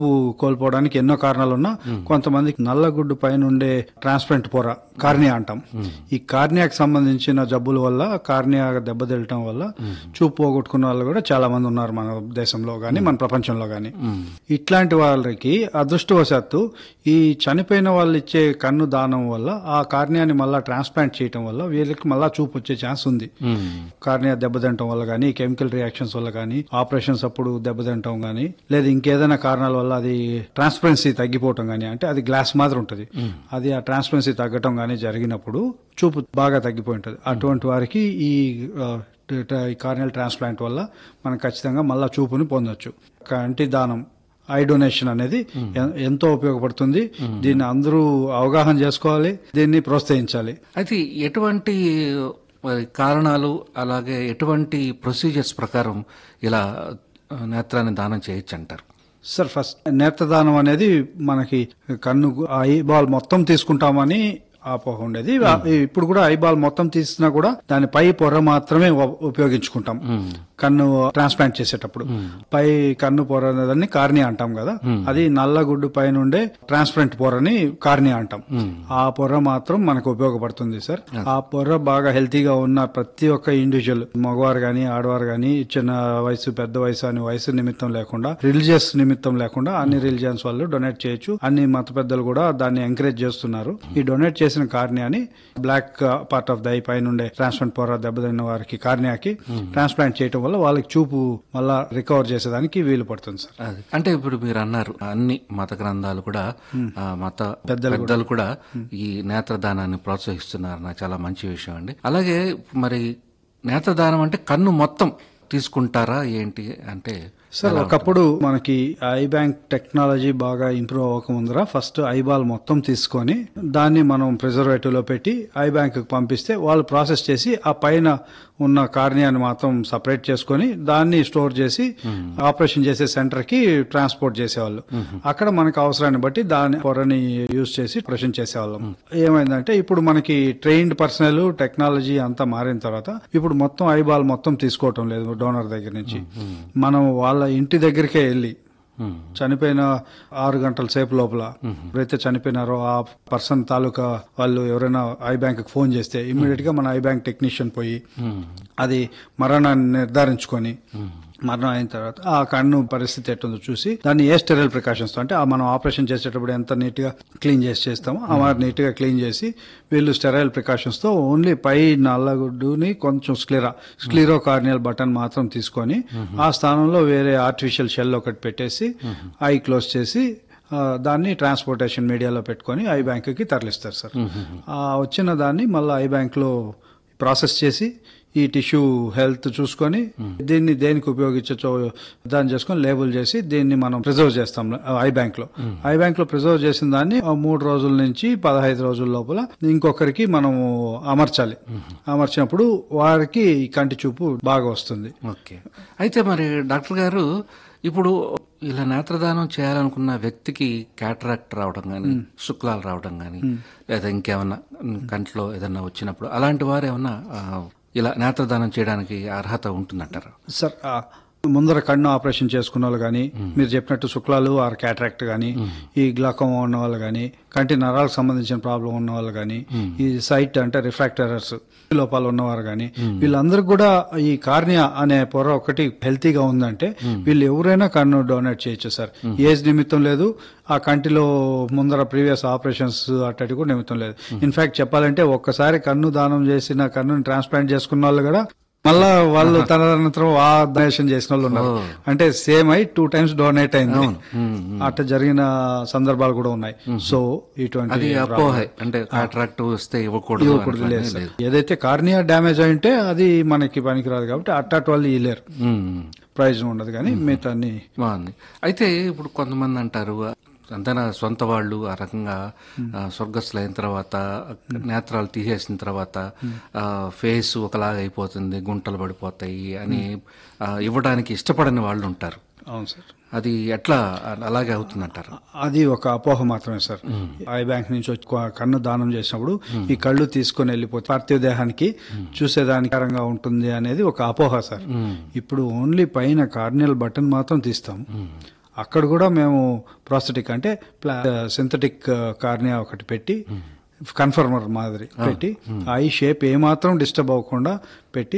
కోల్పోవడానికి ఎన్నో కారణాలు ఉన్నా కొంతమందికి నల్లగుడ్డు పైన ఉండే ట్రాన్స్పరెంట్ పొర కార్నియా అంటాం ఈ కార్నియాకి సంబంధించిన జబ్బుల వల్ల కార్నియా దెబ్బతిలటం వల్ల చూపు పోగొట్టుకున్న వాళ్ళు కూడా చాలా మంది ఉన్నారు మన దేశంలో గానీ మన ప్రపంచంలో గానీ ఇట్లాంటి వాళ్ళకి అదృష్టవశాత్తు ఈ చనిపోయిన వాళ్ళు ఇచ్చే కన్ను దానం వల్ల ఆ కార్నియాని మళ్ళా ట్రాన్స్ప్లాంట్ చేయటం వల్ల వీళ్ళకి మళ్ళా చూపు వచ్చే ఛాన్స్ ఉంది కార్నియా దెబ్బతింటం వల్ల కానీ కెమికల్ రియాక్షన్స్ వల్ల కానీ ఆపరేషన్స్ అప్పుడు దెబ్బతింటం కానీ లేదా ఇంకేదైనా కారణాల వల్ల అది ట్రాన్స్పరెన్సీ తగ్గిపోవటం కానీ అంటే అది గ్లాస్ మాత్రం ఉంటుంది అది ఆ ట్రాన్స్పరెన్సీ తగ్గటం కానీ జరిగినప్పుడు చూపు బాగా తగ్గిపోయి ఉంటుంది అటువంటి వారికి ఈ ఆ, ట- ఈ కార్నియల్ ట్రాన్స్ప్లాంట్ వల్ల మనం ఖచ్చితంగా మళ్ళా చూపుని పొందొచ్చు కంటి దానం ఐ డొనేషన్ అనేది ఎ- ఎంతో ఉపయోగపడుతుంది దీన్ని అందరూ అవగాహన చేసుకోవాలి దీన్ని ప్రోత్సహించాలి అయితే ఎటువంటి మరి కారణాలు అలాగే ఎటువంటి ప్రొసీజర్స్ ప్రకారం ఇలా ఆ, నేత్రాన్ని దానం చేయొచ్చు అంటారు సార్ ఫస్ట్ నేత్రదానం అనేది మనకి కన్ను ఐ బాల్ మొత్తం తీసుకుంటామని అపోహ ఉండేది ఆ- ఇప్పుడు కూడా ఐ బాల్ మొత్తం తీసినా కూడా దాని పై పొర మాత్రమే ఉ- ఉపయోగించుకుంటాం కన్ను ట్రాన్స్ప్లాంట్ చేసేటప్పుడు పై కన్ను పొర అనేదాన్ని కార్నియా అంటాం కదా అది నల్లగుడ్డు పైన ఉండే ట్రాన్స్పరెంట్ పొరని కార్నియా అంటాం ఆ పొర మాత్రం మనకు ఉపయోగపడుతుంది సార్ ఆ పొర బాగా హెల్తీగా ఉన్న ప్రతి ఒక్క ఇండివిజువల్ మగవారు గాని ఆడవారు గాని చిన్న వయసు పెద్ద వయసు అని వయసు నిమిత్తం లేకుండా రిలీజియస్ నిమిత్తం లేకుండా అన్ని రిలీజియన్స్ వాళ్ళు డొనేట్ చేయొచ్చు అన్ని మత పెద్దలు కూడా దాన్ని ఎంకరేజ్ చేస్తున్నారు ఈ డొనేట్ చేసిన కార్నియాని black part of the eye పైన ఉండే ట్రాన్స్ప్లాంట్ పొర దెబ్బతిన్న వారికి కార్నియాకి ట్రాన్స్ప్లాంట్ చేయడం వల్ల వాళ్ళకి చూపు మళ్ళా రికవర్ చేసేదానికి వీలు పడుతుంది సార్ అది అంటే ఇప్పుడు మీరు అన్నారు అన్ని మత గ్రంథాలు కూడా ఆ, మత పెద్దలు కూడా ఈ నేత్రదానాన్ని ప్రోత్సహిస్తున్నారు నాకు చాలా మంచి విషయం అండి అలాగే మరి నేత్రదానం అంటే కన్ను మొత్తం తీసుకుంటారా ఏంటి అంటే సార్ ఒకప్పుడు మనకి ఐ బ్యాంక్ టెక్నాలజీ బాగా ఇంప్రూవ్ అవ్వక ముందర ఫస్ట్ ఐబాల్ మొత్తం తీసుకొని దాన్ని మనం ప్రిజర్వేటివ్ లో పెట్టి ఐ బ్యాంక్ పంపిస్తే వాళ్ళు ప్రాసెస్ చేసి ఆ పైన ఉన్న కార్నియాని మాత్రం సపరేట్ చేసుకొని దాన్ని స్టోర్ చేసి ఆపరేషన్ చేసే సెంటర్ కి ట్రాన్స్పోర్ట్ చేసేవాళ్ళు అక్కడ మనకు అవసరాన్ని బట్టి దాని పొరని యూజ్ చేసి ఆపరేషన్ చేసేవాళ్ళం ఏమైందంటే ఇప్పుడు మనకి ట్రైన్డ్ పర్సనల్ టెక్నాలజీ అంతా మారిన తర్వాత ఇప్పుడు మొత్తం ఐబాల్ మొత్తం తీసుకోవటం లేదు డోనర్ దగ్గర నుంచి మనం వాళ్ళ ఇంటి దగ్గరికే వెళ్ళి చనిపోయిన ఆరు గంటల సేపు లోపల ఎవరైతే చనిపోయినారో ఆ పర్సన్ తాలూకా వాళ్ళు ఎవరైనా ఐ బ్యాంక్ ఫోన్ చేస్తే ఇమీడియట్ గా మన ఐ బ్యాంక్ టెక్నీషియన్ పోయి అది మరణాన్ని నిర్ధారించుకొని మరణం అయిన తర్వాత ఆ కన్ను పరిస్థితి ఎట్టుందో చూసి దాన్ని ఏ స్టెరైల్ ప్రికాషన్స్ అంటే ఆ మనం ఆపరేషన్ చేసేటప్పుడు ఎంత నీట్ గా క్లీన్ చేసి చేస్తామో ఆ మాదిరి నీట్ గా క్లీన్ చేసి వీళ్ళు స్టెరైల్ ప్రికాషన్స్ తో ఓన్లీ పై నల్లగుడ్డుని కొంచెం స్క్లిరా స్క్లీరో కార్నియల్ బటన్ మాత్రం తీసుకొని ఆ స్థానంలో వేరే ఆర్టిఫిషియల్ షెల్ ఒకటి పెట్టేసి ఐ క్లోజ్ చేసి ఆ, దాన్ని ట్రాన్స్పోర్టేషన్ మీడియాలో పెట్టుకొని ఐ బ్యాంకుకి తరలిస్తారు సార్ ఆ వచ్చిన దాన్ని మళ్ళీ ఐ బ్యాంక్లో ప్రాసెస్ చేసి ఈ టిష్యూ హెల్త్ చూసుకొని దీన్ని దేనికి ఉపయోగించచ్చో దాన్ని చేసుకొని లేబుల్ చేసి దీన్ని మనం ప్రిజర్వ్ చేస్తాం ఐ బ్యాంక్ లో ఐ బ్యాంక్ లో ప్రిజర్వ్ చేసిన దాన్ని ఆ మూడు రోజుల నుంచి పదహైదు రోజుల లోపల ఇంకొకరికి మనం అమర్చాలి అమర్చినప్పుడు వారికి ఈ కంటి చూపు బాగా వస్తుంది ఓకే అయితే మరి డాక్టర్ గారు ఇప్పుడు ఇలా నేత్రదానం చేయాలనుకున్న వ్యక్తికి క్యాటరాక్ట్ రావడం కానీ శుక్లాలు రావడం కానీ లేదా ఇంకేమన్నా కంట్లో ఏదన్నా వచ్చినప్పుడు అలాంటి వారు ఏమన్నా ఆ, ఇలా నేత్రదానం చేయడానికి అర్హత ఉంటుందంటారు సార్ ఆ, ముందర కన్ను ఆపరేషన్ చేసుకున్న వాళ్ళు కానీ మీరు చెప్పినట్టు శుక్లాలు ఆర్ క్యాటరాక్ట్ కానీ ఈ గ్లాకోమా ఉన్న వాళ్ళు కానీ కంటి నరాలకు సంబంధించిన ప్రాబ్లం ఉన్న వాళ్ళు కానీ ఈ సైట్ అంటే రిఫ్రాక్టరర్స్ లోపాలు ఉన్నవారు కానీ వీళ్ళందరికీ కూడా ఈ కార్నియా అనే పొర ఒకటి హెల్తీగా ఉందంటే వీళ్ళు ఎవరైనా కన్ను డొనేట్ చేయొచ్చు సార్ ఏజ్ నిమిత్తం లేదు ఆ కంటిలో ముందర ప్రీవియస్ ఆపరేషన్స్ అట్టటి కూడా నిమిత్తం లేదు ఇన్ఫాక్ట్ చెప్పాలంటే ఒక్కసారి కన్ను దానం చేసిన కన్నుని ట్రాన్స్ప్లాంట్ చేసుకున్న వాళ్ళు కూడా మళ్ళా వాళ్ళు తదనంతరం ఆ డొనేషన్ చేసిన వాళ్ళు ఉన్నారు అంటే సేమ్ అయి టూ టైమ్స్ డొనేట్ అయింది అట్లా జరిగిన సందర్భాలు కూడా ఉన్నాయి సో అది ఇటువంటి అపోహ అంటే కాంట్రాక్ట్ వస్తే ఇవ్వకూడదు ఇవ్వకూడదు లేదు సార్. ఏదైతే కార్నియా డ్యామేజ్ అయి ఉంటే అది మనకి పనికిరాదు కాబట్టి అట్టాటి వాళ్ళు ఇవ్వలేరు ఉమ్. ప్రయోజనం ఉండదు కానీ మిగతా అన్ని బాగుంది అయితే ఇప్పుడు కొంతమంది అంటారు అంతనా సొంత వాళ్ళు ఆ రకంగా ఆ, స్వర్గస్థులు అయిన తర్వాత నేత్రాలు తీసేసిన తర్వాత ఆ, ఫేస్ ఒకలాగా అయిపోతుంది గుంటలు పడిపోతాయి అని ఆ, ఇవ్వడానికి ఇష్టపడని వాళ్ళు ఉంటారు అవును సార్ అది ఎట్లా అలాగే అవుతుందంటారు అది ఒక అపోహ మాత్రమే సార్ ఐ బ్యాంక్ నుంచి వచ్చి కొ- కన్ను దానం చేసినప్పుడు ఈ కళ్ళు తీసుకొని వెళ్ళిపోతే పార్థివ దేహానికి చూసేదానికి కరంగా ఉంటుంది అనేది ఒక అపోహ సార్ ఇప్పుడు ఓన్లీ పైన కార్నియల్ బటన్ మాత్రం తీస్తాం అక్కడ కూడా మేము ప్రాస్థెటిక్ అంటే సింథటిక్ కార్నియా ఒకటి పెట్టి కన్ఫర్మర్ మాదిరి పెట్టి ఐ షేప్ ఏమాత్రం డిస్టర్బ్ అవ్వకుండా పెట్టి